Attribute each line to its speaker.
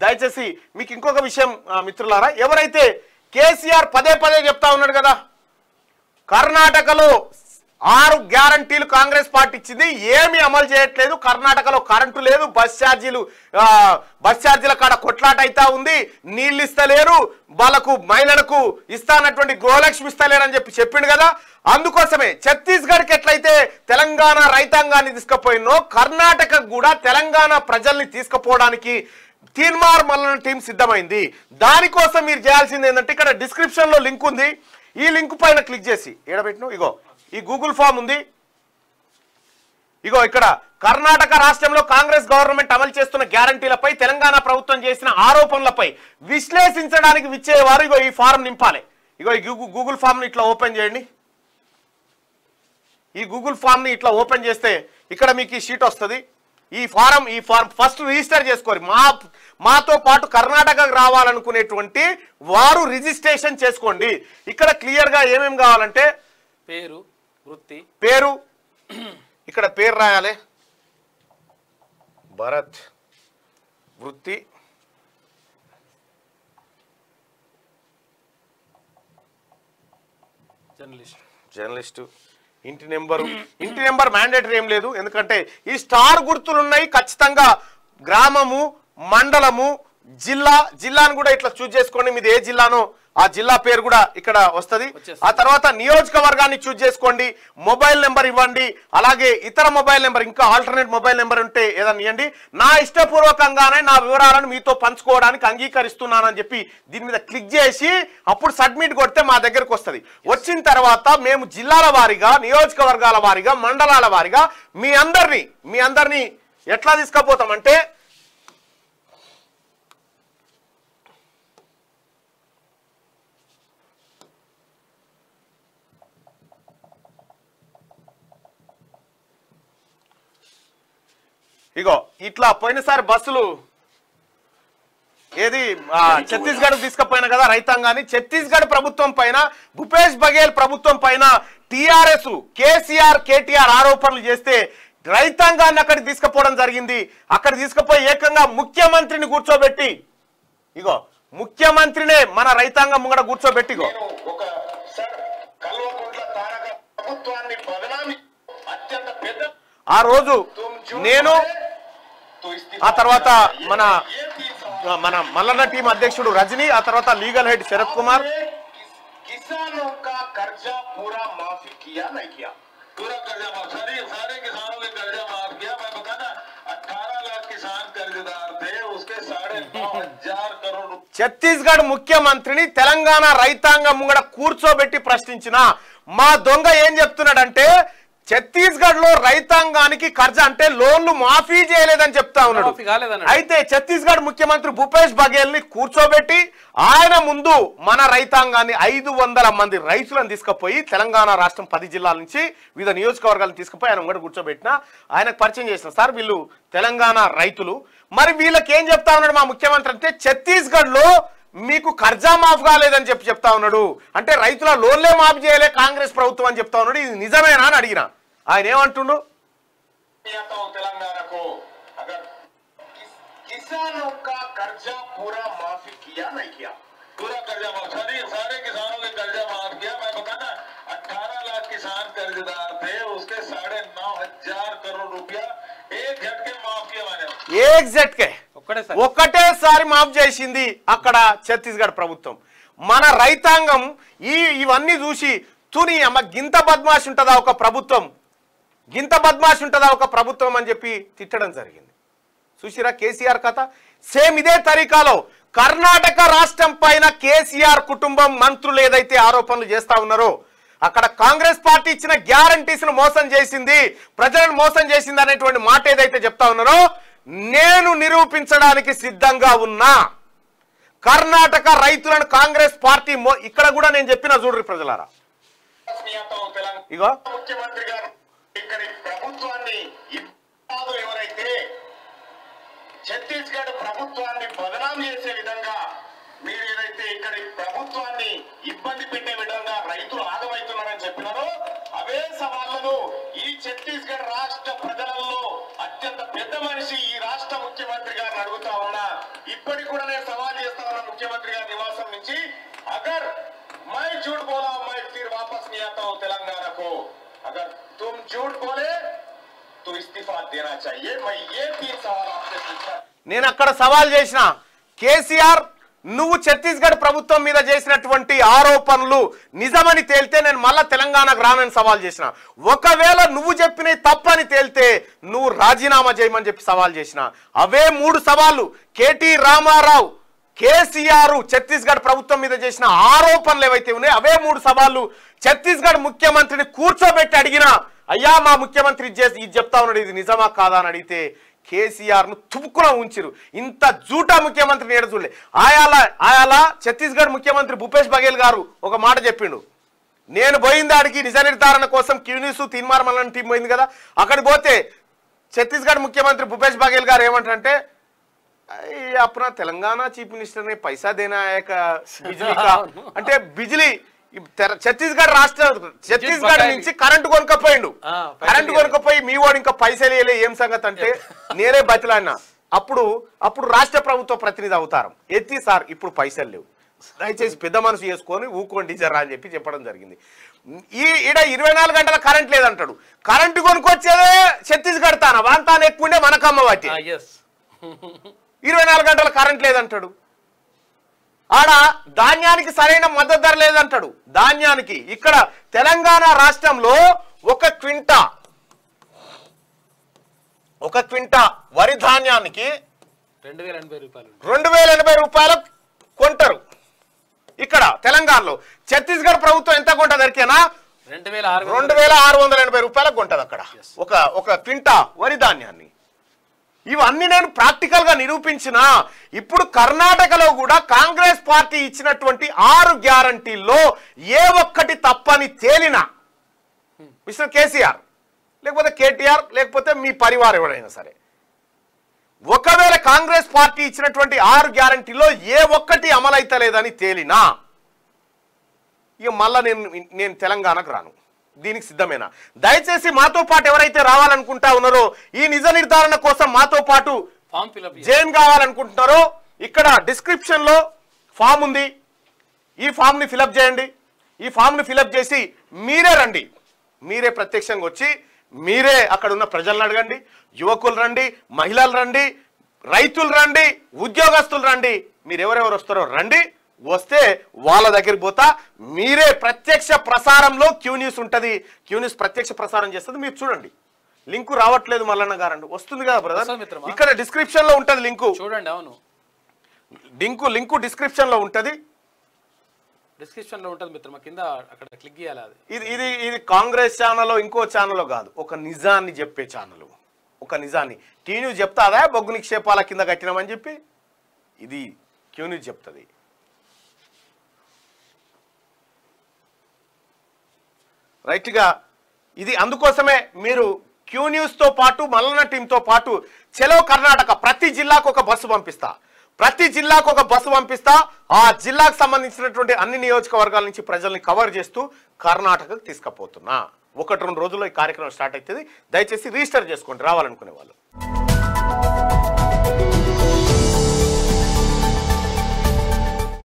Speaker 1: దయచేసి మీకు ఇంకొక విషయం ఆ, మిత్రులారా ఎవరైతే కేసీఆర్ పదే పదే చెప్తా ఉన్నాడు కదా కర్ణాటకలో ఆరు గ్యారంటీలు కాంగ్రెస్ పార్టీ ఇచ్చింది ఏమీ అమలు చేయట్లేదు కర్ణాటకలో కరెంటు లేదు బస్ ఛార్జీలు ఆ, బస్ ఛార్జీల కాడ కొట్లాట అయితా ఉంది నీళ్ళు ఇస్తలేరు వాళ్ళకు మహిళలకు ఇస్తానటువంటి గృహలక్ష్మి ఇస్తలేరని చెప్పి చెప్పిండు కదా అందుకోసమే ఛత్తీస్గఢ్కి ఎట్లయితే తెలంగాణ రైతాంగాన్ని తీసుకుపోయినో కర్ణాటక కూడా తెలంగాణ ప్రజల్ని తీసుకుపోవడానికి తీన్మార్ మల్లన టీం సిద్ధమైంది దానికోసం మీరు చేయాల్సింది ఏంటంటే ఇక్కడ డిస్క్రిప్షన్ లో లింక్ ఉంది ఈ లింక్ పైన క్లిక్ చేసి ఏడబెట్టిన ఇగో ఈ గూగుల్ ఫామ్ ఉంది ఇగో ఇక్కడ కర్ణాటక రాష్ట్రంలో కాంగ్రెస్ గవర్నమెంట్ అమలు చేస్తున్న గ్యారంటీలపై తెలంగాణ ప్రభుత్వం చేసిన ఆరోపణలపై విశ్లేషించడానికి విచ్చేవారు ఇగో ఈ ఫారం నింపాలి ఇగో ఈ గూగు- గూగుల్ ఫామ్ ని ఇట్లా ఓపెన్ చేయండి ఈ గూగుల్ ఫామ్ ని ఇట్లా ఓపెన్ చేస్తే ఇక్కడ మీకు ఈ షీట్ వస్తుంది ఈ ఫారం ఈ ఫారం ఫస్ట్ రిజిస్టర్ చేసుకోరు మా మాతో పాటు కర్ణాటకకు రావాలనుకునేటువంటి వారు రిజిస్ట్రేషన్ చేసుకోండి ఇక్కడ క్లియర్ గా ఏమేం కావాలంటే
Speaker 2: పేరు వృత్తి
Speaker 1: పేరు ఇక్కడ పేరు రాయాలి భరత్ వృత్తి
Speaker 2: జర్నలిస్ట్
Speaker 1: జర్నలిస్టు ఇంటి నెంబరు ఇంటి నెంబర్ మ్యాండేటరీ ఏం లేదు ఎందుకంటే ఈ స్టార్ గుర్తులు ఉన్నాయి ఖచ్చితంగా గ్రామము మండలము జిల్లా జిల్లాను కూడా ఇట్లా చూజ్ చేసుకోండి మీది ఏ జిల్లానో ఆ జిల్లా పేరు కూడా ఇక్కడ వస్తది
Speaker 2: వచ్చేస్తుంది.
Speaker 1: ఆ తర్వాత నియోజకవర్గాన్ని చూజ్ చేసుకోండి మొబైల్ నెంబర్ ఇవ్వండి అలాగే ఇతర మొబైల్ నెంబర్ ఇంకా ఆల్టర్నేట్ మొబైల్ నెంబర్ ఉంటే ఏదైనా ఇవ్వండి నా ఇష్టపూర్వకంగానే నా వివరాలను మీతో పంచుకోవడానికి అంగీకరిస్తున్నానని చెప్పి దీని మీద క్లిక్ చేసి అప్పుడు సబ్మిట్ కొడితే మా దగ్గరకు వస్తుంది వచ్చిన తర్వాత మేము జిల్లాల వారీగా నియోజకవర్గాల వారీగా మండలాల వారీగా మీ అందరినీ మీ అందరినీ ఎట్లా తీసుకుపోతామంటే ఇగో ఇట్లా పోయినసారి బస్సులు ఏది ఆ, ఛత్తీస్గఢ్ తీసుకుపోయినా కదా రైతాంగాన్ని ఛత్తీస్గఢ్ ప్రభుత్వం పైన భూపేష్ బఘేల్ ప్రభుత్వం పైన టిఆర్ఎస్ కేసీఆర్ కేటీఆర్ ఆరోపణలు చేస్తే రైతాంగాన్ని అక్కడికి తీసుకుపోవడం జరిగింది అక్కడ తీసుకుపోయి ఏకంగా ముఖ్యమంత్రిని కూర్చోబెట్టి ఇగో ముఖ్యమంత్రినే మన రైతాంగం ముంగడ కూర్చోబెట్టి ఇగో
Speaker 3: నేను ఒక సార్ కల్వకుంట్ల తారక ప్రభుత్వాన్ని బదనామి అత్యంత పెద్ద
Speaker 1: ఆ రోజు
Speaker 3: तुम झूठ
Speaker 1: నేను
Speaker 3: बोले, तो इस्तीफा
Speaker 1: ఆ తర్వాత
Speaker 3: ये-
Speaker 1: మన
Speaker 3: ये तीन सवाल
Speaker 1: మన మల్లన్న టీం అధ్యక్షుడు రజనీ ఆ తర్వాత లీగల్ హెడ్ శరత్ కుమార్
Speaker 3: आपने किस- किसानों का कर्जा पूरा माफी किया नहीं किया पूरा कर्जा माफ सारे सारे किसानों के कर्जा माफ किया मैं बता ना अठारह लाख किसान कर्जदार थे उसके साढ़े नौ हजार करोड़ रुपए
Speaker 1: ఛత్తీస్గఢ్ ముఖ్యమంత్రిని తెలంగాణ రైతాంగం ముంగడ కూర్చోబెట్టి ప్రశ్నించిన మా దొంగ ఏం చెప్తున్నాడంటే ఛత్తీస్గఢ్ లో రైతాంగానికి కర్జ అంటే లోన్లు మాఫీ చేయలేదని చెప్తా ఉన్నాడు
Speaker 2: మాఫీ కాలేదన్నాడు.
Speaker 1: అయితే ఛత్తీస్గఢ్ ముఖ్యమంత్రి భూపేష్ బఘేల్ ని కూర్చోబెట్టి ఆయన ముందు మన రైతాంగాన్ని ఐదు వందల మంది రైతులను తీసుకుపోయి తెలంగాణ రాష్ట్రం పది జిల్లాల నుంచి వివిధ నియోజకవర్గాలను తీసుకుపోయి ఆయన ముంగడ కూర్చోబెట్టిన ఆయనకు పరిచయం చేసిన సార్ వీళ్ళు తెలంగాణ రైతులు మరి వీళ్ళకి ఏం చెప్తా ఉన్నాడు మా ముఖ్యమంత్రి అంటే ఛత్తీస్గఢ్ లో మీకు కర్జా మాఫ్ కాలేదని చెప్పి చెప్తా ఉన్నాడు అంటే రైతుల లోన్లే మాఫ్ చేయలే కాంగ్రెస్ ప్రభుత్వం అని చెప్తా ఉన్నాడు ఇది నిజమేనా అని అడిగిన ఆయన ఏమంటుండు
Speaker 3: आता हूं तेलंगाना को अगर किस, किसानों का कर्जा पूरा माफी किया नहीं किया पूरा कर्जा माफ सारे सारे किसानों के कर्जा माफ किया मैं बताना अठारह लाख किसान कर्जदार थे उसके साढ़े नौ हजार करोड़ रुपया एक झटके माफ किया मैंने
Speaker 1: ఎగ్జాక్ట్ కే
Speaker 2: ఒక్కటేసారి
Speaker 1: ఒక్కటేసారి మాఫ్ చేసింది అక్కడ ఛత్తీస్గఢ్ ప్రభుత్వం మన రైతాంగం ఈ ఇవన్నీ చూసి తుని అమ్మ గింత బద్మాష్ ఉంటుందా ఒక ప్రభుత్వం గింత బద్మాష్ ఉంటుందా ఒక ప్రభుత్వం అని చెప్పి తిట్టడం జరిగింది చూసిరా కేసీఆర్ కథ సేమ్ ఇదే తరీకాలో కర్ణాటక రాష్ట్రం పైన కేసీఆర్ కుటుంబం మంత్రులు ఏదైతే ఆరోపణలు చేస్తా ఉన్నారో అక్కడ కాంగ్రెస్ పార్టీ ఇచ్చిన గ్యారంటీస్ ను మోసం చేసింది ప్రజలను మోసం చేసింది అనేటువంటి మాట ఏదైతే చెప్తా ఉన్నారో నేను నిరూపించడానికి సిద్ధంగా ఉన్నా కర్ణాటక రైతులను కాంగ్రెస్ పార్టీ మో- ఇక్కడ కూడా నేను చెప్పిన చూడ్రి ప్రజలారా
Speaker 3: आता हूं तेलंगाना
Speaker 1: ఇగో
Speaker 3: ముఖ్యమంత్రి గారు ఇక్కడి ప్రభుత్వాన్ని ఇబ్బందులు ఎవరైతే ఛత్తీస్గఢ్ ప్రభుత్వాన్ని బదనాం చేసే విధంగా మీరు ఏదైతే ఇక్కడి ప్రభుత్వాన్ని ఇబ్బంది పెట్టే విధంగా రైతులు ఆగమవుతున్నారని చెప్పినారో అవే సవాళ్లను ఈ ఛత్తీస్గఢ్ రాష్ట్ర ప్రజలలో అత్యంత పెద్ద మనిషి ఈ రాష్ట్ర ముఖ్యమంత్రి గారిని అడుగుతా ఉన్నా ఇప్పటికి కూడా तेलंगाना को अगर तुम झूठ बोले तो इस्तीफा देना चाहिए मैं ये तीन सवाल आपसे पूछना
Speaker 1: నేను అక్కడ సవాల్ చేసిన కేసీఆర్ నువ్వు ఛత్తీస్గఢ్ ప్రభుత్వం మీద చేసినటువంటి ఆరోపణలు నిజమని తేలితే నేను మళ్ళా తెలంగాణకు రానని సవాల్ చేసిన ఒకవేళ నువ్వు చెప్పినవి తప్పని తేలితే నువ్వు రాజీనామా చేయమని చెప్పి సవాల్ చేసిన అవే మూడు సవాళ్ళు కేటీ రామారావు కేసీఆర్ ఛత్తీస్గఢ్ ప్రభుత్వం మీద చేసిన ఆరోపణలు ఏవైతే ఉన్నాయో అవే మూడు సవాళ్ళు ఛత్తీస్గఢ్ ముఖ్యమంత్రిని కూర్చోబెట్టి అడిగిన అయ్యా మా ముఖ్యమంత్రి ఇది చేసి ఇది చెప్తా ఉన్నాడు ఇది నిజమా కాదా అని అడిగితే కేసీఆర్ ను తుపుకున ఉంచిరు ఇంత జూటా ముఖ్యమంత్రిని ఏడ చూడలే ఆయాల ఆయాల ఛత్తీస్గఢ్ ముఖ్యమంత్రి భూపేష్ బఘేల్ గారు ఒక మాట చెప్పిండు నేను పోయిన దాడికి నిజ నిర్ధారణ కోసం క్యూనిస్ తీన్మార్ మల్లన్ టీం పోయింది కదా అక్కడికి పోతే ఛత్తీస్గఢ్ ముఖ్యమంత్రి భూపేష్ బఘేల్ గారు ఏమంటారంటే "అయ్, అప్పుడు తెలంగాణ చీఫ్ మినిస్టర్ నే పైసా దేనా है का बिजली का అంటే బిజిలీ ఈ తెర- ఛత్తీస్గఢ్ రాష్ట్ర ఛత్తీస్గఢ్
Speaker 2: బకాయిలు.
Speaker 1: నుంచి కరెంటు కొనుక్కపోయిండు
Speaker 2: ఆ, పైసలు
Speaker 1: కరెంటు కొనుక్కపోయి మీ వాడు ఇంకా పైసలు ఇవ్వలే ఏం సంగతి అంటే నేనే బతిలాడినా అప్పుడు అప్పుడు రాష్ట్ర ప్రభుత్వ ప్రతినిధి అవుతారు ఎత్తి సార్ ఇప్పుడు పైసలు లేవు దయచేసి పెద్ద మనసు చేసుకొని ఊకోండి జరా అని చెప్పి చెప్పడం జరిగింది ఈ ఈడ ఇరవై నాలుగు గంటల కరెంట్ లేదంటాడు కరెంటు కొనుక్కొచ్చేదే ఛత్తీస్గఢ్ తాన వాంతాను ఎక్కువండే మనకమ్మ వాటి
Speaker 2: ఎస్
Speaker 1: ఇరవై నాలుగు గంటల కరెంట్ లేదంటాడు ఆడ ధాన్యానికి సరైన మద్దతు ధర లేదంటాడు ధాన్యానికి ఇక్కడ తెలంగాణ రాష్ట్రంలో ఒక క్వింటా ఒక క్వింటా వరి ధాన్యానికి
Speaker 2: రెండు వేల ఎనభై రూపాయలు
Speaker 1: రెండు వేల ఎనభై రూపాయలు కొంటారు ఇక్కడ తెలంగాణలో ఛత్తీస్గఢ్ ప్రభుత్వం ఎంత కొంటది దొరికేనా
Speaker 2: రెండు వేల ఆరు
Speaker 1: రెండు వేల ఆరు వందల ఎనభై రూపాయలకు కొంటది అక్కడ ఒక ఒక క్వింటా వరి ధాన్యాన్ని ఇవన్నీ నేను ప్రాక్టికల్ గా నిరూపించిన ఇప్పుడు కర్ణాటకలో కూడా కాంగ్రెస్ పార్టీ ఇచ్చినటువంటి ఆరు గ్యారంటీల్లో ఏ ఒక్కటి తప్పని తేలినా మిస్టర్ కేసీఆర్ లేకపోతే కేటీఆర్ లేకపోతే మీ పరివారం ఎవరైనా సరే ఒకవేళ కాంగ్రెస్ పార్టీ ఇచ్చినటువంటి ఆరు గ్యారంటీలో ఏ ఒక్కటి అమలైతలేదని తేలినా ఇక మళ్ళా నేను నేను తెలంగాణకు రాను దీనికి సిద్ధమేనా దయచేసి మాతో పాటు ఎవరైతే రావాలనుకుంటా ఉన్నారో ఈ నిజ నిర్ధారణ కోసం మాతో పాటు
Speaker 2: ఫామ్ ఫిల్అప్
Speaker 1: జైన్ కావాలనుకుంటున్నారో ఇక్కడ డిస్క్రిప్షన్ లో ఫామ్ ఉంది ఈ ఫామ్ ని ఫిలప్ చేయండి ఈ ఫామ్ ని ఫిలప్ చేసి మీరే రండి మీరే ప్రత్యక్షంగా వచ్చి మీరే అక్కడ ఉన్న ప్రజలను అడగండి యువకులు రండి మహిళలు రండి రైతులు రండి ఉద్యోగస్తులు రండి మీరు ఎవరెవరు వస్తారో రండి వస్తే వాళ్ళ దగ్గరికి పోతా మీరే ప్రత్యక్ష ప్రసారంలో క్యూ న్యూస్ ఉంటుంది క్యూ న్యూస్ ప్రత్యక్ష ప్రసారం చేస్తుంది మీరు చూడండి లింకు రావట్లేదు మల్లన్న గారండి వస్తుంది కదా బ్రదర్
Speaker 2: వస్తుంది మిత్రమా.
Speaker 1: ఇక్కడ డిస్క్రిప్షన్ లో ఉంటుంది లింకు
Speaker 2: చూడండి అవును
Speaker 1: లింకు లింకు డిస్క్రిప్షన్ లో ఉంటది
Speaker 2: డిస్క్రిప్షన్ లో ఉంటుంది మిత్రమా కింద అక్కడ క్లిక్ చేయాలి అది
Speaker 1: ఇది ఇది ఇది కాంగ్రెస్ ఛానల్ ఇంకో ఛానల్ కాదు ఒక నిజాన్ని చెప్పే ఛానల్ ఒక నిజాన్ని టీ న్యూస్ చెప్తాదా బొగ్గు నిక్షేపాల కింద కట్టినామని చెప్పి ఇది క్యూ న్యూస్ చెప్తుంది రైట్గా ఇది అందుకోసమే మీరు క్యూ న్యూస్తో పాటు మల్లన్న టీంతో పాటు చెలో కర్ణాటక ప్రతి జిల్లాకు ఒక బస్సు పంపిస్తా ప్రతి జిల్లాకు ఒక బస్సు పంపిస్తా ఆ జిల్లాకు సంబంధించినటువంటి అన్ని నియోజకవర్గాల నుంచి ప్రజల్ని కవర్ చేస్తూ కర్ణాటకకు తీసుకుపోతున్నా ఒకటి రెండు రోజుల్లో ఈ కార్యక్రమం స్టార్ట్ అవుతుంది దయచేసి రిజిస్టర్ చేసుకోండి రావాలనుకునే వాళ్ళు